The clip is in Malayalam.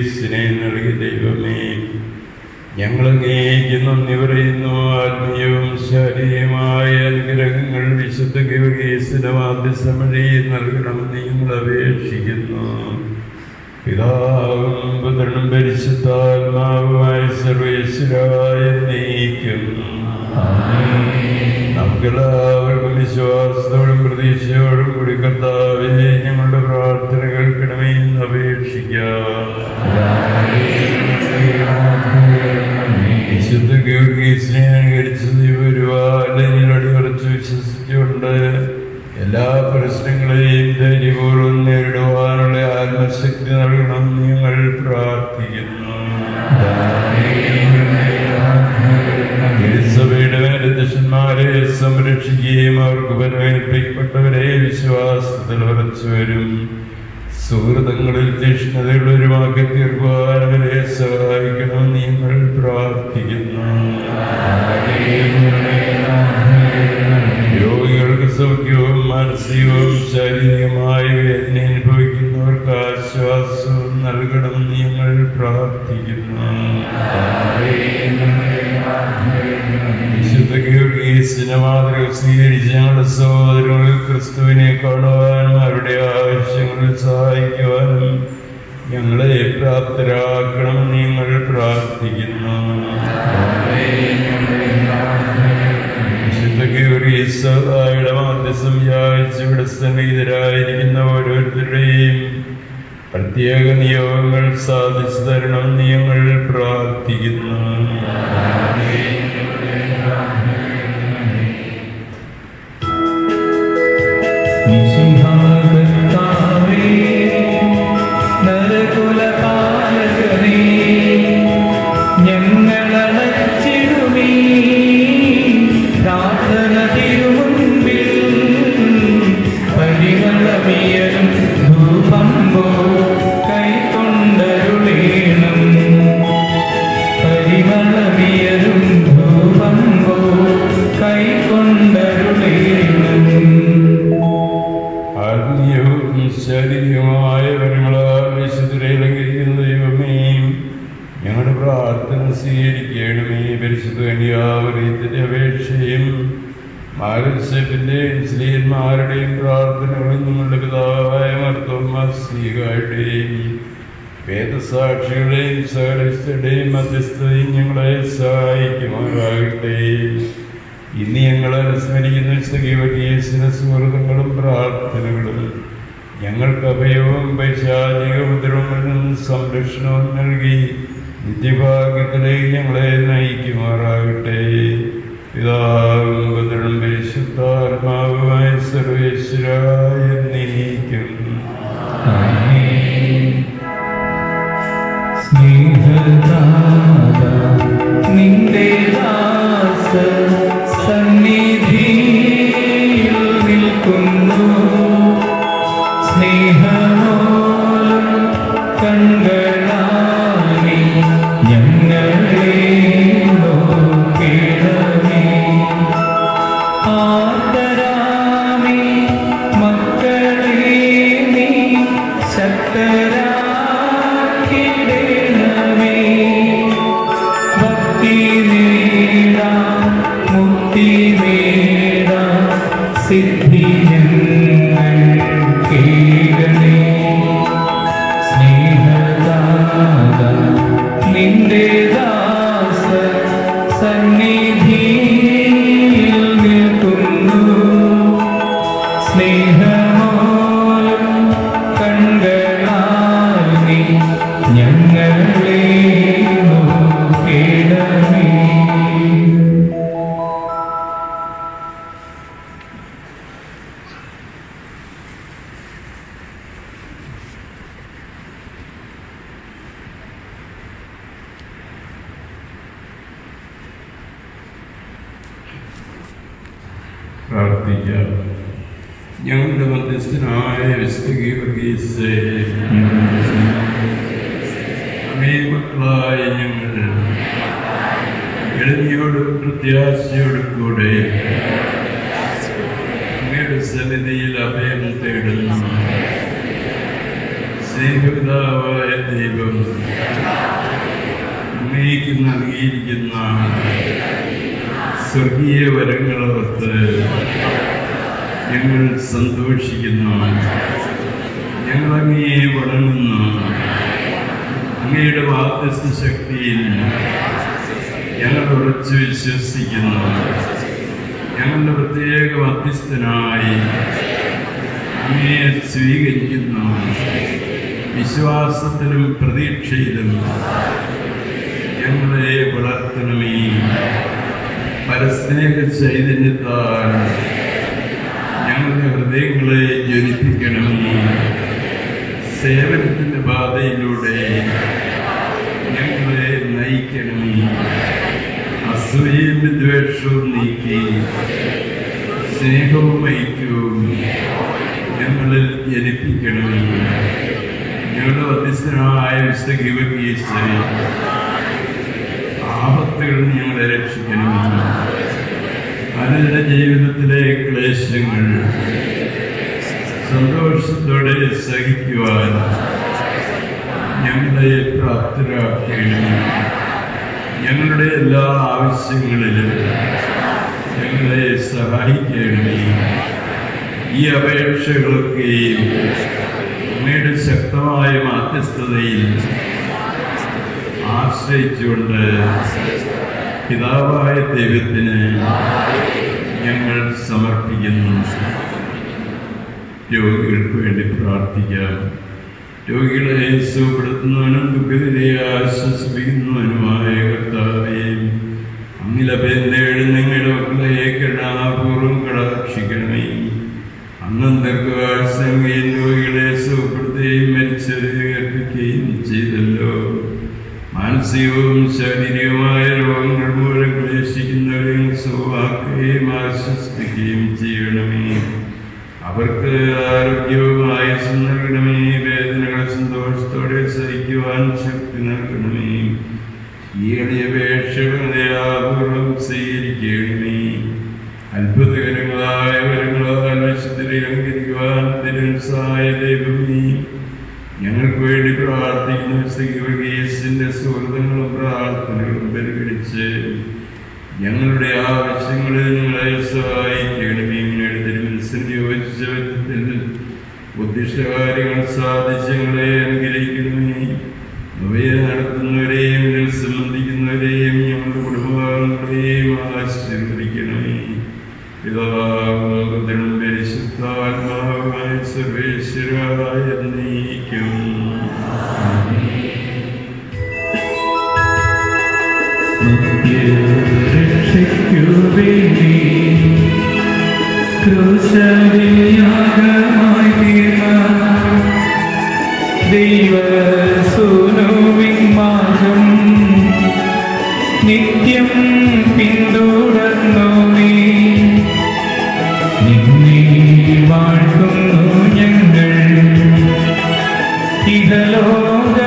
ഗീർഗീസിനെ നൽകി ദൈവമേ ഞങ്ങളങ്ങേക്ക് നന്ദി പറയുന്നു ആത്മീയവും ശാരീരികമായ അനുഗ്രഹങ്ങൾ വിശുദ്ധ ഗീർഗീസിന്റെ മാധ്യസ്ഥമഴി നൽകണമെന്ന് ഞങ്ങൾ അപേക്ഷിക്കുന്നു പിതാവും പുത്രനും പരിശുദ്ധാത്മാവുമായ സർവേശ്വരായ നീക്കും നമുക്കെല്ലാവർക്കും വിശ്വാസത്തോടും പ്രതീക്ഷയോടും കൂടി കർത്താവെ ഞങ്ങളുടെ പ്രാർത്ഥന കേൾക്കണമേ എന്ന് അപേക്ഷിക്കാം വിശുദ്ധ ഗീർഗീസിനെ അനുകരിച്ച് ദൈവരുവാലയിൽ അടിയുറച്ച് വിശ്വസിച്ചുകൊണ്ട് എല്ലാ പ്രശ്നങ്ങളെയും ധൈര്യപൂർവ്വം നേരിടുവാനുള്ള ആത്മശക്തി നൽകണം എന്ന് ഞങ്ങൾ പ്രാർത്ഥിക്കുന്നു സഭയുടെ മേലധ്യക്ഷന്മാരെ സംരക്ഷിക്കുകയും അവർക്ക് പരമേൽപ്പിക്കപ്പെട്ടവരെ വിശ്വാസത്തിൽ ഉറച്ചു വരും സുഹൃതങ്ങളിൽ തീഷ്ണതയുള്ളവരുമാക്കി തീർക്കുവാൻ അവരെ സഹായിക്കണമെന്ന് ഞങ്ങൾ പ്രാർത്ഥിക്കുന്നു രോഗികൾക്ക് സൗഖ്യവും മാനസികവും ശാരീരികമായ വേദന അനുഭവിക്കുന്നവർക്ക് ആശ്വാസവും നൽകണമെന്ന് ഞങ്ങൾ പ്രാർത്ഥിക്കുന്നു വിശുദ്ധ ഗീർഗീസിന്റെ മാതൃക സ്വീകരിച്ച് ഞങ്ങളുടെ സഹോദരങ്ങളിൽ ക്രിസ്തുവിനെ കാണുവാനും അവരുടെ ആവശ്യങ്ങളിൽ സഹായിക്കുവാനും ഞങ്ങളെ പ്രാപ്തരാക്കണമെന്ന് ഞങ്ങൾ പ്രാർത്ഥിക്കുന്നു വിശുദ്ധ ഗീർഗീസയുടെ മാധ്യസം വ്യാഴ്ച ഇവിടെ സന്നിഹിതരായിരിക്കുന്ന ഓരോരുത്തരുടെയും പ്രത്യേക നിയോഗങ്ങൾ സാധിച്ചു തരണമെന്ന് ഞങ്ങൾ പ്രാർത്ഥിക്കുന്നു മിശിഹാകർത്താവേ, നരകുലപാലകനേ, ഞങ്ങളണച്ചിടുമീ പ്രാർത്ഥന തിരുമുൻപിൽ പരിമളമിയലും ധൂപമ്പോ കൈക്കൊണ്ടരുളേണം പരിമളമിയലും ധൂപമ്പോ കൈക്കൊണ്ടരുളേണം ആത്മീയവും ശാരീരികമായ വരങ്ങളാൽ വിശുദ്ധരെ ലംഘിക്കുന്ന ദൈവമേ ഞങ്ങളുടെ പ്രാർത്ഥന സ്വീകരിക്കണമേ പരിശുദ്ധ കന്യാവരീത്തിന്റെ അപേക്ഷയും മാരസ്യത്തിന്റെയും സ്ത്രീയന്മാരുടെയും പ്രാർത്ഥനകളും നിങ്ങളുടെ പിതാവായ മർത്തോമാസികളുടെയും വേദസാക്ഷികളുടെയും സകലസ്ഥയുടെയും മധ്യസ്ഥതയും ഞങ്ങളെ സഹായിക്കുമാറാകട്ടെ ഇന്ന് ഞങ്ങൾ അനുസ്മരിക്കുന്ന സഖീവകീസിന് സുഹൃത്തുക്കളും പ്രാർത്ഥനകളും ഞങ്ങൾക്ക് അഭയവും പൈശാചിക ഉപദ്രവങ്ങളിൽ നിന്ന് സംരക്ഷണവും നൽകി നിത്യഭാഗ്യത്തിലേക്ക് ഞങ്ങളെ നയിക്കുമാറാകട്ടെ പിതാവും പുത്രനും പരിശുദ്ധാത്മാവുമായ സർവേശ്വരായ നീക്കും സ്നേഹദാത നിന്റെ ദാസ സന്നിധിയിൽ നിൽക്കുന്നു സ്നേഹമോലും കൺകളാണി ഞങ്ങളെ നോക്കിടമേ ആദരാമി മക്കളെ നീ ശക്തരാക്കിടണമേ ഭക്തി നേടാം മുക്തി നേടാം സിദ്ധി ഞങ്ങൾ കേടണേ സ്നേഹദാത നിന്റെ ദാസ സന്നിധിയിൽ നിൽക്കുന്നു സ്നേഹമോലും കൺകളാൽ നീ ഞങ്ങളെ നോക്കിടമേ പ്രാർത്ഥിക്കാം ഞങ്ങളുടെ മധ്യസ്ഥനായ വിശുദ്ധ വർഗീസേ അമേ മക്കളായ ഞങ്ങൾ എളിമയോടും പ്രത്യാശയോടും കൂടെ അങ്ങയുടെ സന്നിധിയിൽ അഭയം തേടുന്നു സ്നേഹപിതാവായ ദൈവം അങ്ങേക്ക് നൽകിയിരിക്കുന്ന സ്വർഗീയ വരങ്ങളോർത്ത് ഞങ്ങൾ സന്തോഷിക്കുന്നു ഞങ്ങൾ അങ്ങയെ വണങ്ങുന്നു അങ്ങയുടെ വാദ്യസ്ഥ ശക്തിയിൽ ഞങ്ങൾ ഉറച്ചു വിശ്വസിക്കുന്നു ഞങ്ങളുടെ പ്രത്യേക മധ്യസ്ഥനായി അങ്ങയെ സ്വീകരിക്കുന്നു വിശ്വാസത്തിലും പ്രതീക്ഷയിലും ഞങ്ങളെ വളർത്തണമേ പരസ്നേഹ ചൈതന്യത്താൽ ഞങ്ങളുടെ ഹൃദയങ്ങളെ ജ്വലിപ്പിക്കണമേ സേവനത്തിന്റെ പാതയിലൂടെ ഞങ്ങളെ നയിക്കണമേ അസൂയയും വിദ്വേഷവും നീക്കി സ്നേഹവും ഐക്യവും ഞങ്ങളിൽ ജനിപ്പിക്കണമേ ഞങ്ങളുടെ മധ്യസ്ഥനായ വിശുദ്ധ ഗീവർഗീശ്വരി ആപത്തുകളിൽ നിന്ന് ഞങ്ങളെ രക്ഷിക്കണമേ അനുദിന ജീവിതത്തിലെ ക്ലേശങ്ങൾ സന്തോഷത്തോടെ സഹിക്കുവാൻ ഞങ്ങളെ പ്രാപ്തരാക്കണമേ ഞങ്ങളുടെ എല്ലാ ആവശ്യങ്ങളിലും ഞങ്ങളെ സഹായിക്കണമേ ഈ അപേക്ഷകളൊക്കെയും അങ്ങയുടെ ശക്തമായ മാധ്യസ്ഥതയിൽ ആശ്രയിച്ചുകൊണ്ട് പിതാവായ ദൈവത്തിന് ഞങ്ങൾ സമർപ്പിക്കുന്നു രോഗികൾക്ക് വേണ്ടി പ്രാർത്ഥിക്കാം രോഗികളെ സുഖപ്പെടുത്തുന്നവനും ദുഃഖിതരെ ആശ്വസിപ്പിക്കുന്നവനുമായ കർത്താവേ അങ്ങിലപേന്തേട് നിങ്ങളുടെ മക്കളെ കരുണാപൂർവം കടാക്ഷിക്കണമേ അന്നം ദീർഘവാത്സംഗയും രോഗികളെ സുഖപ്പെടുത്തുകയും മരിച്ചവരെ ഉയർപ്പിക്കുകയും ചെയ്തല്ലോ മാനസികവും ശാരീരികവുമായ രോഗങ്ങൾ മൂലം ക്ലേശിക്കുന്നവരെയും സുഖമാക്കുകയും ആശ്വസിപ്പിക്കുകയും ചെയ്യണമേ അവർക്ക് ആരോഗ്യവും ആയുസ്സും നൽകണമേ വേദനകൾ സന്തോഷത്തോടെ സഹിക്കുവാൻ ശക്തി നൽകണമേ ഈ എളിയ അപേക്ഷകളെ ആപൂർവം സ്വീകരിക്കണമേ അത്ഭുതകരങ്ങളായ വരങ്ങളാൽ വിശുദ്ധരെ അലങ്കരിക്കുവാൻ തിരുസായ ദൈവമേ ഞങ്ങൾക്ക് വേണ്ടി പ്രാർത്ഥിക്കുന്ന ശ്രീവർഗീയസിന്റെ സുഹൃത്തുക്കളും പ്രാർത്ഥനകളും പരിഗണിച്ച് ഞങ്ങളുടെ ആവശ്യങ്ങളിൽ നിങ്ങളെ സഹായിക്കണമേ ഇങ്ങയുടെ തിരുമനസ്സിന് യോജിച്ച വിധത്തിൽ ഉദ്ദിഷ്ട കാര്യങ്ങൾ സാധിച്ച് ഞങ്ങളെ അനുഗ്രഹിക്കണമേ അവയെ നടത്തുന്നവരെയും ഇതിൽ സംബന്ധിക്കുന്നവരെയും ഞങ്ങളുടെ കുടുംബാംഗങ്ങളെയും ആശീർവദിക്കണമേ പിതാവും പരിശുദ്ധാത്മാവായ സർവേശ്വരായ നീക്കും രക്ഷയ്ക്കു വേണ്ടി ക്രൂശരിയാഗമായി തീർന്ന ദൈവസൂനുവിൻ മാർഗം നിത്യം പിന്തുടർന്നു നീ നിന്നെ വാഴ്ത്തുന്നു ഞങ്ങൾ ഇഹലോക